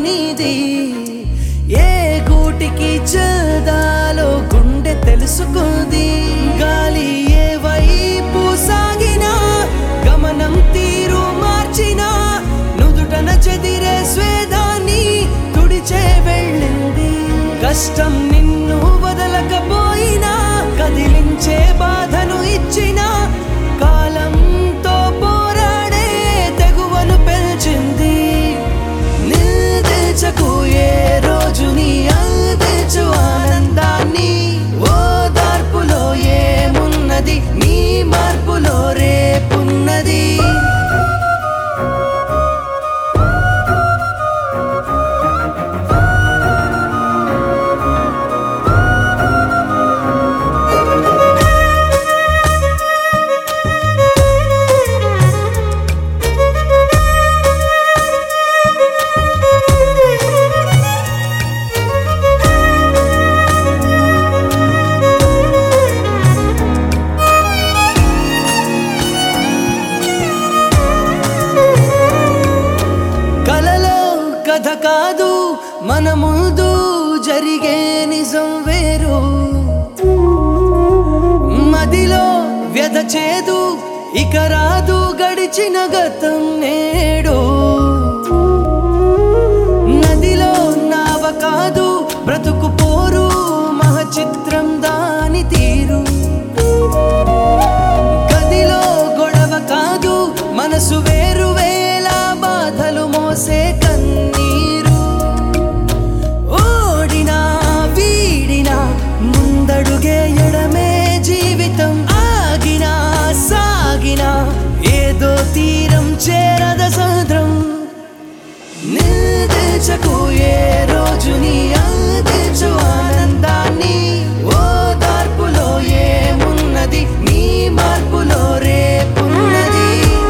నీది ఏ గూటికి చదాలో గుండె తెలుసుకుంది గాలి ఏ వైపు సాగినా గమనం తీరు మార్చినా నుదుటన చెదిరే స్వేదాన్ని తుడిచే వెళ్ళింది కష్టం నిన్ను వదలకపోయినా కదిలించే బాధను ఇచ్చినా కాలంతో పోరాడే తెగువను పెంచింది నిల్దించకు ఏ రోజు నీ అందించు ఆనందాన్ని ఓ దార్పులో ఏమున్నది నీ మార్పులో రేపున్నది కలలో కథ కాదు మన ముందు జరిగే నిజం వేరు మదిలో వ్యధ చేదు ఇక రాదు గడిచిన గతం నేడు నదిలో నావ కాదు బ్రతుకు పోరు మహచిత్రం దాని తీరు గదిలో గొడవ కాదు మనసు వేరు వేల బాధలు మోసే కన్నీరు ఓడినా వీడినా ముందడుగే ఎడమే జీవితం ఆగినా సాగినా ఏదో తీరం చేరద సముద్రం నిల్దించకు ఏ రోజు నీ అందించు ఆనందాన్ని ఓ దార్పులో ఏమున్నది నీ మార్పులో రేపున్నది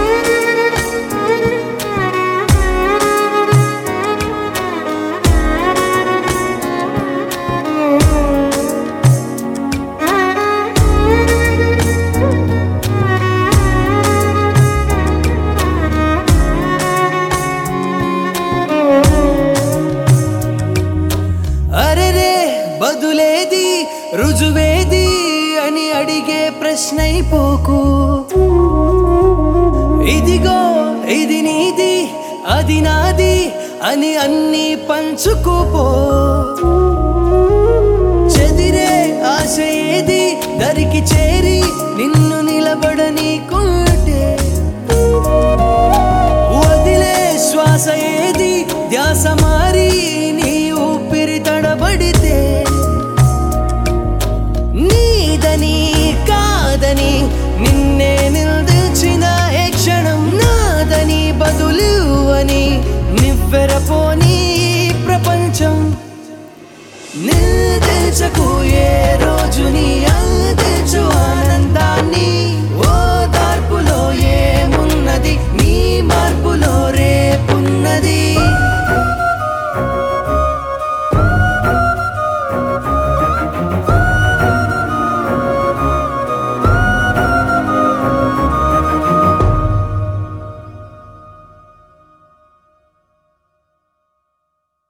అరెరే బదులేది రుజువేది అని అడిగే ప్రశ్నైపోకు ఇదిగో ఇది నీది అది నాది అని అన్ని పంచుకుపో చెదిరే ఆశ ఏది దరికి చేరి నిన్ను నిలబడనీకుంటే వదిలే శ్వాస ఏది ధ్యాస మారి నీ ఊపిరి తడబడితే నీదని కాదని నిన్నే నిల్దించిన ఏ క్షణం నాదని బదులు అని నివ్వెరపోని ప్రపంచం నిల్దించకు ఏ రోజు నీ